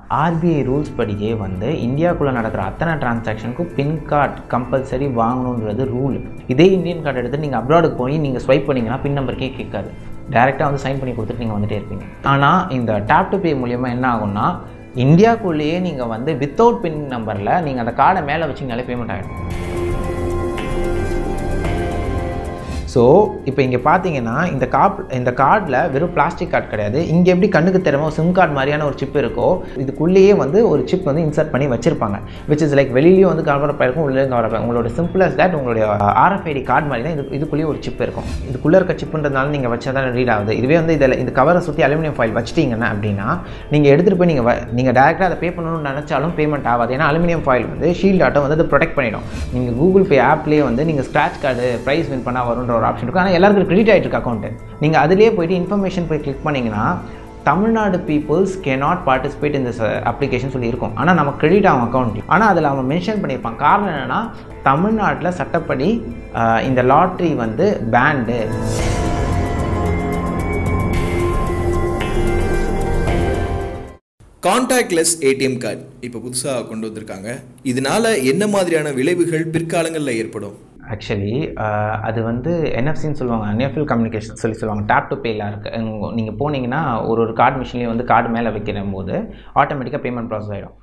RBI rules படியே வந்து இந்தியாக்குள்ளே நடக்கிற அத்தனை டிரான்சாக்ஷனுக்கும் பின் கார்டு கம்பல்சரி வாங்கணுன்றது ரூல் இதே இந்தியன் கார்டு எடுத்து நீங்கள் அப்ராடுக்கு போய் நீங்கள் ஸ்வைப் பண்ணிங்கன்னா பின் நம்பருக்கே கேட்காது டேரெக்டாக வந்து சைன் பண்ணி கொடுத்துட்டு நீங்கள் வந்துட்டே இருப்பீங்க ஆனால் இந்த டேப் டு பே மூலியமாக என்ன ஆகும்னா இந்தியாக்குள்ளேயே நீங்கள் வந்து வித்தவுட் பின் நம்பரில் நீங்கள் அந்த கார்டை மேலே வச்சிங்கனாலே பேமெண்ட் ஆகிடும் ஸோ இப்போ இங்கே பார்த்தீங்கன்னா இந்த காப் இந்த கார்டில் வெறும் பிளாஸ்டிக் கார்டு கிடையாது இங்கே எப்படி கண்ணுக்கு தெரியாம சிம் கார்டு மாதிரியான ஒரு சிப் இருக்கோ இதுக்குள்ளேயே வந்து ஒரு சிப் வந்து இன்சர்ட் பண்ணி வச்சிருப்பாங்க விச் இஸ் லைக் வெளியிலயும் வந்து கவர் இருக்கும் உள்ளே கவர் இருக்கும் உங்களோட சிம்பிளஸ் தட் உங்களுடைய ஆர்எஃப்ஐடி கார்டு மாதிரி தான் இது இதுக்குள்ளேயே ஒரு சிப் இருக்கும் இதுக்குள்ளே இருக்க சிப்புன்றதுனால நீங்கள் வச்சா தான் ரீட் ஆகுது இதுவே வந்து இதில் இந்த கவரை சுற்றி அலுமினியம் ஃபாயில் வச்சிட்டீங்கன்னா அப்படின்னா நீங்கள் எடுத்துகிட்டு போய் நீங்கள் நீங்கள் டேரெக்டாக அதை பே பண்ணணும்னு நினச்சாலும் பேமெண்ட் ஆகாது ஏன்னா அலுமினியம் ஃபாயில் வந்து ஷீல்ட் ஆட்டம் வந்து அது ப்ரொடெக்ட் பண்ணிடும் நீங்கள் கூகுள் பே ஆப்லேயே வந்து நீங்கள் ஸ்க்ராட்ச் கார்டு ப்ரைஸ் வின் பண்ணால் வருன்ற ஒரு ஆப்ஷன் இருக்கும் ஆனால் எல்லாருக்கும் கிரெடிட் ஆகிட்டு இருக்கு அக்கௌண்ட்டு நீங்கள் அதிலே போயிட்டு இன்ஃபர்மேஷன் போய் கிளிக் பண்ணிங்கன்னா Tamil Nadu peoples can not participate இந்த அப்ளிகேஷன் சொல்லி இருக்கும் ஆனால் நம்ம கிரெடிட் ஆகும் அக்கௌண்ட் ஆனால் அதில் அவன் மென்ஷன் பண்ணியிருப்பான் காரணம் என்னென்னா தமிழ்நாட்டில் சட்டப்படி ஆஹ், இந்த லாட்ரி வந்து பேண்டு கான்டாக்ட்லெஸ் ஏடிஎம் கார்டு இப்போ புதுசாக கொண்டு வந்திருக்காங்க இதனால என்ன மாதிரியான விளைவுகள் பிற்காலங்களில் ஏற்படும் ஆக்சுவலி அது வந்து என்எஃப்சின்னு சொல்லுவாங்க நெஃபில் கம்யூனிகேஷன் சொல்லி சொல்லுவாங்க டேப் டு பேயில் இருக்குது நீங்கள் போனீங்கன்னா ஒரு ஒரு கார்டு மிஷின்லேயும் வந்து கார்டு மேலே வைக்கிற போது ஆட்டோமேட்டிக்காக பேமெண்ட் ப்ராசஸ் ஆகிடும்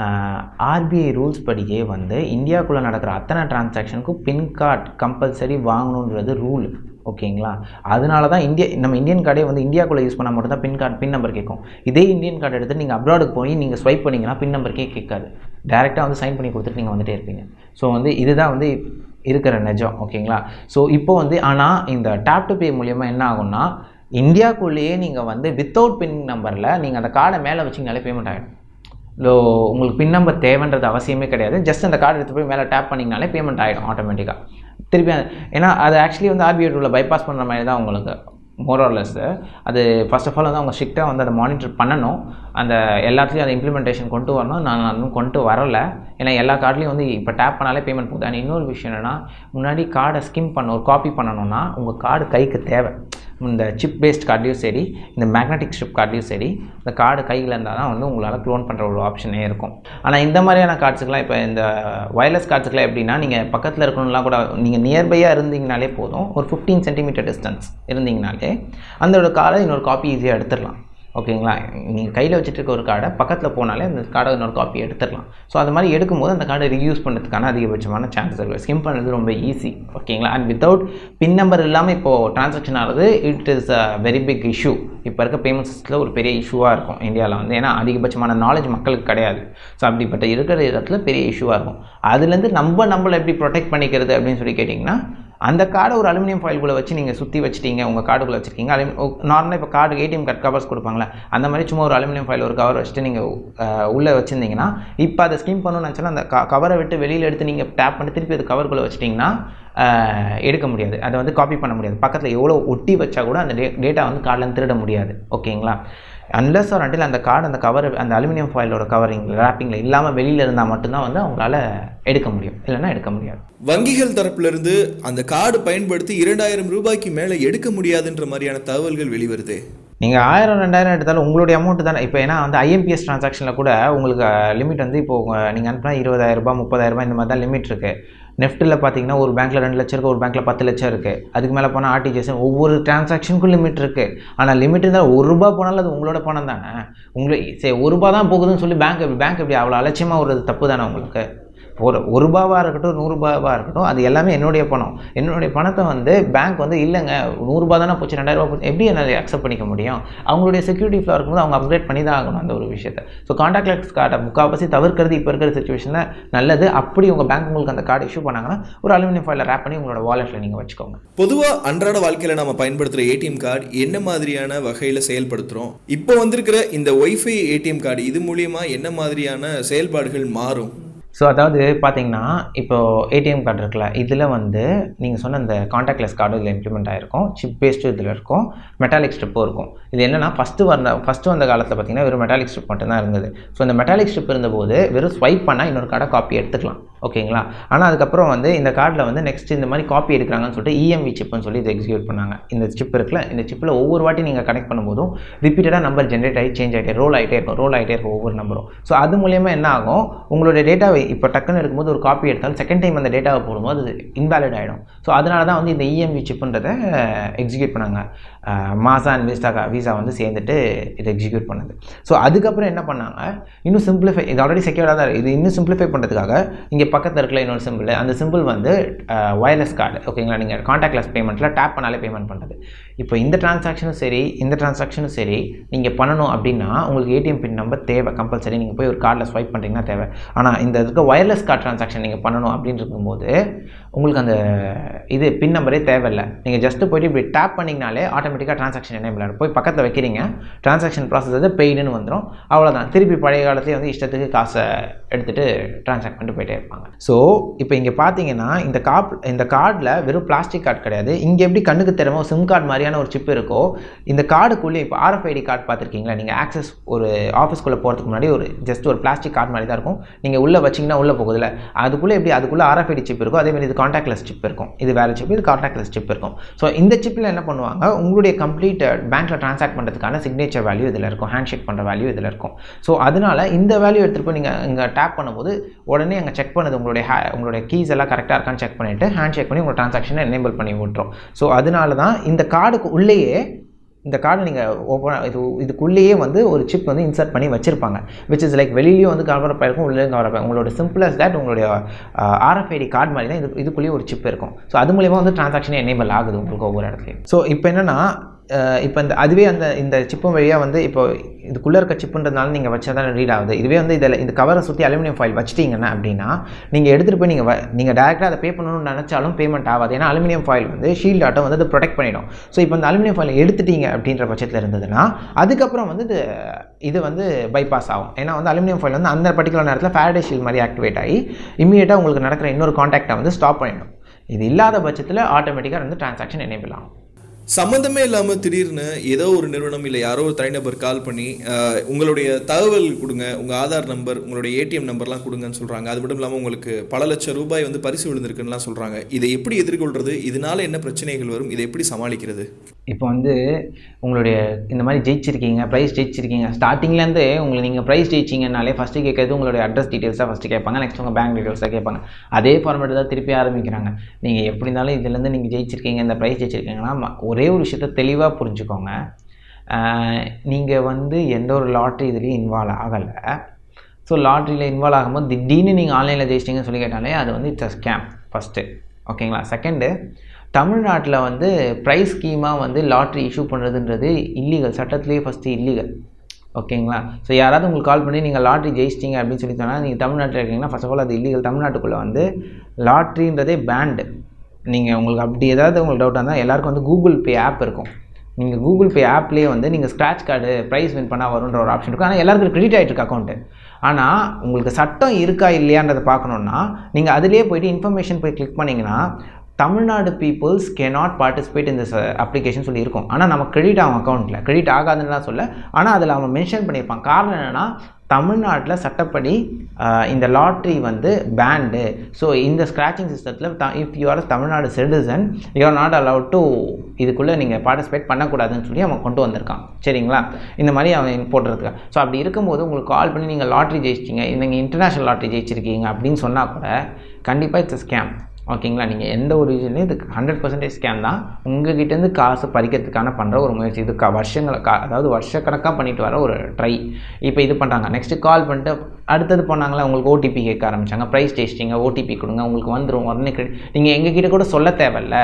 ஆர்பிஐ ரூல்ஸ் படியே வந்து இந்தியாக்குள்ளே நடக்கிற அத்தனை டிரான்சாக்ஷனுக்கும் பின் கார்டு கம்பல்சரி வாங்கணுன்றது ரூல் ஓகேங்களா அதனால தான் இந்தியா நம்ம இந்தியன் கார்டே வந்து இந்தியாக்குள்ளே யூஸ் பண்ணால் மட்டும் தான் பின் கார்டு பின் நம்பர் கேட்கும் இதே இந்தியன் கார்டு எடுத்து நீங்கள் அப்ராடுக்கு போய் நீங்கள் ஸ்வைப் பண்ணிங்கன்னா பின் நம்பருக்கே கேட்காது டேரெக்டாக வந்து சைன் பண்ணி கொடுத்துட்டு நீங்கள் வந்துட்டே இருப்பீங்க ஸோ வந்து இதுதான் வந்து இருக்கிற நிஜம் ஓகேங்களா ஸோ இப்போ வந்து ஆனால் இந்த டேப் டு பே மூலியமாக என்ன ஆகும்னா இந்தியாக்குள்ளேயே நீங்கள் வந்து வித்தவுட் பின் நம்பரில் நீங்கள் அந்த கார்டை மேலே வச்சிங்கனாலே பேமெண்ட் ஆகிடும் லோ உங்களுக்கு பின் நம்பர் தேவைன்றது அவசியமே கிடையாது ஜஸ்ட் அந்த கார்டு எடுத்து போய் மேலே டேப் பண்ணிங்கனாலே பேமெண்ட் ஆகிடும் ஆட்டோமேட்டிக்காக திருப்பி அது- ஏன்னா அது ஆக்சுவலி வந்து ஆர்பிஐ ரூலில் பைபாஸ் பண்ணுற மாதிரி தான் உங்களுக்கு மோரர்லெஸ் அது ஃபர்ஸ்ட் ஆஃப் ஆல் வந்து அவங்க ஸ்ட்ரிக்டாக வந்து அதை மானிட்டர் பண்ணணும் அந்த எல்லாத்துலேயும் அதை இம்ப்ளிமெண்டேஷன் கொண்டு வரணும் நான் இன்னும் கொண்டு வரல ஏன்னா எல்லா கார்ட்லேயும் வந்து இப்போ டேப் பண்ணாலே பேமெண்ட் போகுது அண்ட் இன்னொரு விஷயம் என்னென்னா முன்னாடி கார்டை ஸ்கிம் பண்ண ஒரு காப்பி பண்ணணும்னா உங்கள் கார்டு கைக்கு தேவை இந்த சிப் பேஸ்ட் கார்ட்லேயும் சரி இந்த மேக்னெட்டிக் ஸ்ட்ரிப் கார்ட்லேயும் சரி இந்த கார்டு கையில் இருந்தால் தான் வந்து உங்களால் க்ளோன் பண்ணுற ஒரு ஆப்ஷனே இருக்கும் ஆனால் இந்த மாதிரியான கார்ட்ஸுக்கெலாம் இப்போ இந்த வயர்லெஸ் கார்ட்ஸுக்கெலாம் எப்படின்னா நீங்கள் பக்கத்தில் இருக்கணும்லாம் கூட நீங்கள் நியர்பையாக இருந்தீங்கனாலே போதும் ஒரு ஃபிஃப்டீன் சென்டிமீட்டர் டிஸ்டன்ஸ் இருந்தீங்கனாலே அந்த கார்டை இன்னொரு காப்பி ஈஸியாக எடுத்துடலாம் ஓகேங்களா நீங்கள் கையில் வச்சுட்டு இருக்க ஒரு கார்டை பக்கத்தில் போனாலே அந்த கார்டை இன்னொரு காப்பி எடுத்துடலாம் ஸோ அது மாதிரி எடுக்கும்போது அந்த கார்டை ரீயூஸ் பண்ணுறதுக்கான அதிகபட்சமான சான்சஸ் இருக்குது ஸ்கிம் பண்ணுறது ரொம்ப ஈஸி ஓகேங்களா அண்ட் வித்தவுட் பின் நம்பர் இல்லாமல் இப்போது ட்ரான்சாக்ஷன் ஆகிறது it is a very big issue இப்போ இருக்க பேமெண்ட் சிஸ்டத்தில் ஒரு பெரிய இஷ்யூவாக இருக்கும் இந்தியாவில் வந்து ஏன்னா அதிகபட்சமான நாலேஜ் மக்களுக்கு கிடையாது ஸோ அப்படிப்பட்ட இருக்கிற இடத்துல பெரிய இஷ்யூவாக இருக்கும் அதுலேருந்து நம்ம நம்மளை எப்படி ப்ரொடெக்ட் பண்ணிக்கிறது அப்படின்னு சொல்லி கேட்டிங்கன்னா அந்த கார்டை ஒரு அலுமினியம் ஃபாயில்குள்ளே வச்சு நீங்கள் சுற்றி வச்சிட்டீங்க உங்கள் கார்டுக்குள்ளே வச்சிருக்கீங்க அலுமி நார்மலாக இப்போ கார்டு ஏடிஎம் கார்டு கவர்ஸ் கொடுப்பாங்களே அந்த மாதிரி சும்மா ஒரு அலுமினியம் ஃபாயில் ஒரு கவர் வச்சுட்டு நீங்கள் உள்ளே வச்சுருந்தீங்கன்னா இப்போ அதை ஸ்கிம் பண்ணணும்னு நினச்சாலும் அந்த கவரை விட்டு வெளியில் எடுத்து நீங்கள் டேப் பண்ணி திருப்பி அது கவருக்குள்ளே வச்சிட்டிங்கன்னா அஹ், எடுக்க முடியாது அதை வந்து காப்பி பண்ண முடியாது பக்கத்தில் எவ்வளோ ஒட்டி வச்சா கூட அந்த டே டேட்டா வந்து கார்டில் திருட முடியாது ஓகேங்களா அன்லஸ் ஆர் அண்டில் அந்த கார்டு அந்த கவர் அந்த அலுமினியம் ஃபாயிலோட கவரிங் ரேப்பிங்கில் இல்லாமல் வெளியில் இருந்தால் மட்டும்தான் வந்து அவங்களால எடுக்க முடியும் இல்லைன்னா எடுக்க முடியாது வங்கிகள் தரப்பிலிருந்து அந்த கார்டு பயன்படுத்தி இரண்டாயிரம் ரூபாய்க்கு மேலே எடுக்க முடியாதுன்ற மாதிரியான தகவல்கள் வெளிவருது நீங்கள் ஆயிரம் ரெண்டாயிரம் எடுத்தாலும் உங்களுடைய அமௌண்ட் தானே இப்போ ஏன்னா வந்து ஐஎம்பிஎஸ் ட்ரான்சாக்ஷனில் கூட உங்களுக்கு லிமிட் வந்து இப்போ நீங்கள் அனுப்புனா இருபதாயிரம் ரூபாய் முப்பதாயிரம் ரூபாய் இந்த மாதிரி தான் லிமிட் இருக்குது நெஃப்ட்டில் பார்த்தீங்கன்னா ஒரு பேங்க்கில் ரெண்டு லட்சம் இருக்குது ஒரு பேங்க்கில் பத்து லட்சம் இருக்குது அதுக்கு மேலே போனால் ஆர்டிஜிஎஸ் ஒவ்வொரு டிரான்சாக்ஷனுக்கும் லிமிட் இருக்குது ஆனால் லிமிட் இருந்தால் ஒரு ரூபா போனாலும் அது உங்களோட பணம் தானே உங்களுக்கு சரி ஒரு ரூபா தான் போகுதுன்னு சொல்லி பேங்க் பேங்க் எப்படி அவ்வளோ அலட்சியமாக ஒரு தப்பு தானே உங்களுக்கு ஒரு ஒரு ரூபாவாக இருக்கட்டும் நூறுரூபாவாக இருக்கட்டும் அது எல்லாமே என்னுடைய பணம் என்னுடைய பணத்தை வந்து பேங்க் வந்து இல்லைங்க நூறுரூபா தானே போச்சு ரெண்டாயிரம் ரூபாய் போச்சு எப்படி என்னால் அக்செப்ட் பண்ணிக்க முடியும் அவங்களுடைய செக்யூரிட்டி ஃப்ளோ இருக்கும்போது அவங்க அப்கிரேட் பண்ணி தான் ஆகணும் அந்த ஒரு விஷயத்தை ஸோ காண்டாக்ட்லெஸ் கார்டை முக்கால்வாசி தவிர்க்கிறது இப்போ இருக்கிற சுச்சுவேஷனில் நல்லது அப்படி உங்கள் பேங்க் உங்களுக்கு அந்த கார்டு இஷ்யூ பண்ணாங்கன்னா ஒரு அலுமினியம் ஃபைலில் ரேப் பண்ணி உங்களோட வாலெட்டில் நீங்கள் வச்சுக்கோங்க பொதுவாக அன்றாட வாழ்க்கையில் நம்ம பயன்படுத்துகிற ஏடிஎம் கார்டு என்ன மாதிரியான வகையில் செயல்படுத்துகிறோம் இப்போ வந்திருக்கிற இந்த ஒய்ஃபை ஏடிஎம் கார்டு இது மூலியமா என்ன மாதிரியான செயல்பாடுகள் மாறும் ஸோ அதாவது பார்த்தீங்கன்னா இப்போ ஏடிஎம் கார்டு இருக்குல்ல இதில் வந்து நீங்கள் சொன்ன இந்த காண்டாக்ட்லெஸ் கார்டு இதில் இம்ப்ளிமெண்ட் ஆகிருக்கும் சிப் பேஸ்ட்டும் இதில் இருக்கும் மெட்டாலிக் ஸ்ட்ரிப்பும் இருக்கும் இது என்னென்னா ஃபஸ்ட்டு வந்த ஃபஸ்ட்டு வந்த காலத்தில் பார்த்தீங்கன்னா வெறும் மெட்டாலிக் ஸ்ட்ரிப் மட்டும்தான் இருந்தது ஸோ இந்த மெட்டாலிக் ஸ்ட்ரிப் இருந்தபோது வெறும் ஸ்வைப் பண்ணால் இன்னொரு கார்டை காப்பி எடுத்துக்கலாம் ஓகேங்களா ஆனால் அதுக்கப்புறம் வந்து இந்த கார்டில் வந்து நெக்ஸ்ட் இந்த மாதிரி காப்பி எடுக்கிறாங்கன்னு சொல்லிட்டு இஎம்வி சிப்னு சொல்லி இதை எக்ஸிக்யூட் பண்ணாங்க இந்த சிப் இருக்குல்ல இந்த சிப்பில் ஒவ்வொரு வாட்டி நீங்கள் கனெக்ட் பண்ணும்போதும் ரிப்பீட்டடாக நம்பர் ஜென்ரேட் ஆகி சேஞ்ச் ஆகிட்டே ரோல் ஆகிட்டே இருக்கும் ரோல் ஆகிட்டே இருக்கும் ஒவ்வொரு நம்பரும் ஸோ அது மூலியமாக என்ன ஆகும் உங்களுடைய டேட்டாவை இப்போ டக்குன்னு எடுக்கும்போது ஒரு காப்பி எடுத்தாலும் செகண்ட் டைம் அந்த டேட்டாவை போடும்போது அது இன்வேலிட் ஆகிடும் ஸோ அதனால தான் வந்து இந்த இஎம்வி சிப்புன்றதை எக்ஸிக்யூட் பண்ணாங்க மாசா அண்ட் விஸ்டா விசா வந்து சேர்ந்துட்டு இதை எக்ஸிக்யூட் பண்ணது ஸோ அதுக்கப்புறம் என்ன பண்ணாங்க இன்னும் சிம்பிளிஃபை இது ஆல்ரெடி செக்யூர்டாக தான் இது இன்னும் சிம்பிளிஃபை பண்ணுறதுக்காக இங்கே பக்கத்தில் இருக்கல இன்னொரு சிம்பிள் அந்த சிம்பிள் வந்து வயர்லெஸ் கார்டு ஓகேங்களா நீங்கள் காண்டாக்ட்லெஸ் பேமெண்ட்டில் டேப் பண்ணாலே பேமெண்ட் பண்ணுறது இப்போ இந்த டிரான்சாக்ஷனும் சரி இந்த டிரான்சாக்ஷனும் சரி நீங்கள் பண்ணணும் அப்படின்னா உங்களுக்கு ஏடிஎம் பின் நம்பர் தேவை கம்பல்சரி நீங்கள் போய் ஒரு கார்டில் ஸ்வைப் பண்ணுறீங்கன்னா தேவை ஆனால் இந்த இருக்க வயர்லெஸ் கார்டு டிரான்சாக்ஷன் நீங்கள் பண்ணணும் அப்படின்னு இருக்கும்போது உங்களுக்கு அந்த இது பின் நம்பரே தேவையில்லை நீங்கள் ஜஸ்ட்டு போயிட்டு இப்படி டேப் பண்ணிங்கனாலே ஆட்டோமேட்டிக்காக ட்ரான்சாக்ஷன் எனேபிள் ஆகிடும் போய் பக்கத்தில் வைக்கிறீங்க ட்ரான்சாக்ஷன் ப்ராசஸ் வந்து பெய்டுன்னு வந்துடும் அவ்வளோதான் திருப்பி பழைய காலத்துலேயே வந்து இஷ்டத்துக்கு காசை எடுத்துகிட்டு ட்ரான்சாக்ட் பண்ணிட்டு போயிட்டே இருப்பாங்க ஸோ இப்போ இங்கே பார்த்தீங்கன்னா இந்த காப் இந்த கார்டில் வெறும் பிளாஸ்டிக் கார்டு கிடையாது இங்கே எப்படி கண்ணுக்கு தெரியுமோ சிம் கார்டு மாதிரியான ஒரு சிப் இருக்கோ இந்த கார்டுக்குள்ளே இப்போ ஆர்எஃப்ஐடி கார்டு பார்த்துருக்கீங்களா நீங்கள் ஆக்சஸ் ஒரு ஆஃபீஸ்க்குள்ளே போகிறதுக்கு முன்னாடி ஒரு ஜஸ்ட் ஒரு பிளாஸ்டிக் கார்டு மாதிரி தான் இருக்கும் நீங்கள் உள்ளே வச்சிங்கன்னா உள்ளே போகுதுல அதுக்குள்ளே எப்படி அதுக்குள்ளே ஆர்எஃப்ஐடி சிப் இருக்கும் அதே மாதிரி இது காண்டாக்ட்லெஸ் சிப் இருக்கும் இது வேறு சிப் இது காண்டாக்ட்லெஸ் சிப் இருக்கும் ஸோ இந்த சிப்பில் என்ன பண்ணுவாங்க உங்களுடைய கம்ப்ளீட் பேங்க்கில் ட்ரான்சாக்ட் பண்ணுறதுக்கான சிக்னேச்சர் வேல்யூ இதில் இருக்கும் ஹேண்ட் ஷேக் பண்ணுற வேல்யூ இதில் இருக்கும் ஸோ அதனால் இந்த வேல்யூ எடுத்துகிட்டு போய் நீங்கள் இங்கே டேப் பண்ணும்போது உடனே அங்கே செக் பண்ணுது உங்களுடைய ஹே உங்களுடைய கீஸ் எல்லாம் கரெக்டாக இருக்கான்னு செக் பண்ணிவிட்டு ஹேண்ட் ஷேக் பண்ணி உங்கள் ட்ரான்சாக்ஷனை எனேபிள் பண்ணி விட்டுரும் ஸோ அதனால தான் இந்த கார்டுக்கு உள்ளேயே இந்த கார்டை நீங்கள் ஓப்பன் இது இதுக்குள்ளேயே வந்து ஒரு சிப் வந்து இன்சர்ட் பண்ணி வச்சிருப்பாங்க விச் இஸ் லைக் வெளியிலையும் வந்து கவர் இருக்கும் உள்ளேயும் கவர் ஆகும் உங்களோட சிம்பிளஸ் தட் உங்களுடைய ஆர்எஃப்ஐடி கார்டு மாதிரி தான் இது இதுக்குள்ளேயே ஒரு சிப் இருக்கும் ஸோ அது மூலியமாக வந்து ட்ரான்சாக்ஷன் எனேபிள் ஆகுது உங்களுக்கு ஒவ்வொரு இடத்துலையும் ஸோ இப்போ என்னென்னா இப்போ இந்த அதுவே அந்த இந்த சிப்பும் வழியாக வந்து இப்போ இதுக்குள்ளே இருக்க சிப்புன்றதுனால நீங்கள் வச்சா தான் ரீட் ஆகுது இதுவே வந்து இதில் இந்த கவரை சுற்றி அலுமினியம் ஃபாயில் வச்சிட்டிங்கன்னா அப்படின்னா நீங்கள் எடுத்துகிட்டு போய் நீங்கள் நீங்கள் டேரெக்டாக அதை பே பண்ணணும்னு நினச்சாலும் பேமெண்ட் ஆகாது ஏன்னா அலுமினியம் ஃபாயில் வந்து ஷீல்ட் ஆட்டம் வந்து அது ப்ரொடெக்ட் பண்ணிடும் ஸோ இப்போ இந்த அலுமினியம் ஃபாயில் எடுத்துட்டீங்க அப்படின்ற பட்சத்தில் இருந்ததுன்னா அதுக்கப்புறம் வந்து இது இது வந்து பைபாஸ் ஆகும் ஏன்னா வந்து அலுமினியம் ஃபாயில் வந்து அந்த பர்டிகுலர் நேரத்தில் ஃபேரடே ஷீல் மாதிரி ஆக்டிவேட் ஆகி இமீடியட்டாக உங்களுக்கு நடக்கிற இன்னொரு காண்டாக்டை வந்து ஸ்டாப் பண்ணிடும் இது இல்லாத பட்சத்தில் ஆட்டோமேட்டிக்காக வந்து டிரான்சாக்ஷன் எனேபிள் ஆகும் சம்மந்தமே இல்லாமல் திடீர்னு ஏதோ ஒரு நிறுவனம் இல்லை யாரோ ஒரு தனிநபர் கால் பண்ணி அஹ், உங்களுடைய தகவல் கொடுங்க உங்கள் ஆதார் நம்பர் உங்களுடைய ஏடிஎம் நம்பர்லாம் கொடுங்கன்னு சொல்கிறாங்க அது மட்டும் இல்லாமல் உங்களுக்கு பல லட்சம் ரூபாய் வந்து பரிசு விழுந்திருக்குன்னுலாம் சொல்கிறாங்க இதை எப்படி எதிர்கொள்கிறது இதனால என்ன பிரச்சனைகள் வரும் இதை எப்படி சமாளிக்கிறது இப்போ வந்து உங்களுடைய இந்த மாதிரி ஜெயிச்சிருக்கீங்க ப்ரைஸ் ஜெயிச்சிருக்கீங்க ஸ்டார்டிங்லேருந்து உங்களுக்கு நீங்கள் ப்ரைஸ் ஜெயிச்சிங்கனாலே ஃபஸ்ட்டு கேட்கறது உங்களுடைய அட்ரஸ் டீட்டெயில்ஸ் தான் ஃபஸ்ட்டு கேட்பாங்க நெக்ஸ்ட் உங்கள் பேங்க் டீட்டெயில்ஸ் தான் கேட்பாங்க அதே ஃபார்மேட் தான் திருப்பி ஆரம்பிக்கிறாங்க நீங்கள் எப்படி இருந்தாலும் இதுலேருந்து நீங்கள் ஜெயிச்சிருக்கீங்க இந்த ப்ரைஸ் ஜெயிச்சிருக்கீங்கன்னா ம- ஒரே ஒரு விஷயத்த தெளிவாக புரிஞ்சுக்கோங்க நீங்கள் வந்து எந்த ஒரு லாட்ரி இதுலேயும் இன்வால்வ் ஆகலை ஸோ லாட்ரியில் இன்வால்வ் ஆகும்போது திடீர்னு நீங்கள் ஆன்லைனில் ஜெயிச்சிட்டிங்கன்னு சொல்லி கேட்டாலே அது வந்து இட்ஸ் அ ஸ்கேம் ஃபஸ்ட்டு ஓகேங்களா செகண்டு தமிழ்நாட்டில் வந்து ப்ரைஸ் ஸ்கீமாக வந்து லாட்ரி இஷ்யூ பண்ணுறதுன்றது இல்லீகல் சட்டத்திலேயே ஃபஸ்ட்டு இல்லீகல் ஓகேங்களா ஸோ யாராவது உங்களுக்கு கால் பண்ணி நீங்கள் லாட்ரி ஜெயிச்சிட்டிங்க அப்படின்னு சொல்லி சொன்னால் நீங்கள் தமிழ்நாட்டில் இருக்கீங்கன்னா ஃபர்ஸ்ட் ஆஃப் ஆல் அது இல்லீகல் தமிழ்நாட்டுக்குள்ளே வந்து லாட்ரின்றதே பேண்டு நீங்கள் உங்களுக்கு அப்படி ஏதாவது உங்களுக்கு டவுட்டாக இருந்தால் எல்லாருக்கும் வந்து கூகுள் பே ஆப் இருக்கும் நீங்கள் கூகுள் பே ஆப்லேயே வந்து நீங்கள் ஸ்க்ராட்ச் கார்டு ப்ரைஸ் வின் பண்ணால் வருன்ற ஒரு ஆப்ஷன் இருக்கும் ஆனால் எல்லாருக்கும் கிரெடிட் ஆகிட்டு இருக்கு அக்கௌண்ட்டு ஆனால் உங்களுக்கு சட்டம் இருக்கா இல்லையான்றதை பார்க்கணுன்னா நீங்கள் அதிலேயே போயிட்டு இன்ஃபர்மேஷன் போய் கிளிக் பண்ணிங்கன்னா Tamil Nadu peoples cannot participate in this application சொல்லி இருக்கும் ஆனால் நம்ம கிரெடிட் ஆகும் அக்கௌண்ட்டில் கிரெடிட் ஆகாதுன்னு தான் சொல்ல ஆனால் அதில் அவங்க மென்ஷன் பண்ணியிருப்பாங்க காரணம் என்னென்னா தமிழ்நாட்டில் சட்டப்படி ஆஹ், இந்த லாட்ரி வந்து பேண்டு ஸோ இந்த ஸ்க்ராச்சிங் சிஸ்டத்தில் the if you are Tamil Nadu citizen you are not allowed to இதுக்குள்ளே நீங்கள் பார்ட்டிசிபேட் பண்ணக்கூடாதுன்னு சொல்லி அவன் கொண்டு வந்திருக்கான் சரிங்களா இந்த மாதிரி அவன் போட்டுறதுக்கு ஸோ அப்படி இருக்கும்போது உங்களுக்கு கால் பண்ணி நீங்கள் லாட்ரி ஜெயிச்சிட்டிங்க நீங்கள் இன்டர்நேஷ்னல் லாட்ரி ஜெயிச்சிருக்கீங்க அப்படின்னு சொன்னால் கூட கண்டிப்பாக இட்ஸ் ஸ்கேம் ஓகேங்களா நீங்கள் எந்த ஒரு இதுலையும் இது ஹண்ட்ரட் பர்சன்டேஜ் ஸ்கேம் தான் உங்ககிட்டேருந்து காசு பறிக்கிறதுக்கான பண்ணுற ஒரு முயற்சி இது க வருஷங்களை கா அதாவது வருஷக்கணக்காக பண்ணிட்டு வர ஒரு ட்ரை இப்போ இது பண்ணுறாங்க நெக்ஸ்ட்டு கால் பண்ணிட்டு அடுத்தது பண்ணாங்களா உங்களுக்கு ஓடிபி கேட்க ஆரம்பிச்சாங்க ப்ரைஸ் டேஸ்டிங்க ஓடிபி கொடுங்க உங்களுக்கு வந்துடும் உடனே கிரெடிட் நீங்கள் எங்ககிட்ட கூட சொல்ல தேவையில்ல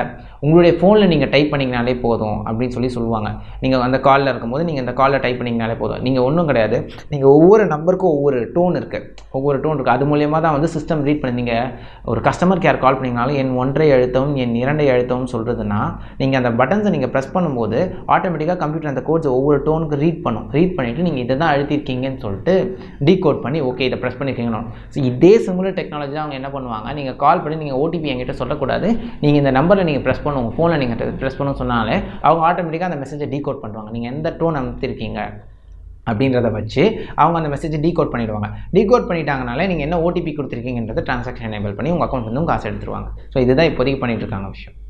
உங்களுடைய ஃபோனில் நீங்கள் டைப் பண்ணிங்கனாலே போதும் அப்படின்னு சொல்லி சொல்லுவாங்க நீங்கள் அந்த காலில் இருக்கும்போது நீங்கள் இந்த காலில் டைப் பண்ணிங்கனாலே போதும் நீங்கள் ஒன்றும் கிடையாது நீங்கள் ஒவ்வொரு நம்பருக்கும் ஒவ்வொரு டோன் இருக்குது ஒவ்வொரு டோன் இருக்குது அது மூலியமாக தான் வந்து சிஸ்டம் ரீட் பண்ணி நீங்கள் ஒரு கஸ்டமர் கேர் கால் பண்ணிங்கனாலும் என் ஒன்றை அழுத்தவும் என் இரண்டை அழுத்தவும் சொல்கிறதுனா நீங்கள் அந்த பட்டன்ஸை நீங்கள் ப்ரெஸ் பண்ணும்போது ஆட்டோமேட்டிக்காக கம்ப்யூட்டர் அந்த கோட்ஸ் ஒவ்வொரு டோனுக்கு ரீட் பண்ணும் ரீட் பண்ணிவிட்டு நீங்கள் இதை தான் அழுத்திருக்கீங்கன்னு சொல்லிட்டு டீகோட் பண்ணி ஓகே இதை ப்ரெஸ் பண்ணியிருக்கீங்கன்னு ஸோ இதே சிமிலர் டெக்னாலஜி தான் அவங்க என்ன பண்ணுவாங்க நீங்கள் கால் பண்ணி நீங்கள் ஓடிபி என்கிட்ட சொல்லக்கூடாது நீங்கள் இந்த நம்பரில் நீங்கள் ப்ரெஸ் பண்ணுங்க உங்கள் ஃபோனில் நீங்கள் ப்ரெஸ் பண்ண சொன்னாலே அவங்க ஆட்டோமேட்டிக்காக அந்த மெசேஜை டீகோட் பண்ணுவாங்க நீங்கள் எந்த டோன் அமைத்திருக்கீங்க அப்படின்றத வச்சு அவங்க அந்த மெசேஜை டீகோட் பண்ணிடுவாங்க டீகோட் பண்ணிட்டாங்கனாலே நீங்கள் என்ன ஓடிபி கொடுத்துருக்கீங்கன்றதை ட்ரான்சாக்ஷன் எனேபிள் பண்ணி உங்கள் அக்கௌண்ட் வந்து காசு எடுத்துருவாங்க ஸோ இதுதான் இப்போதைக்கு பண்ணிட்டு இருக்காங்க விஷயம்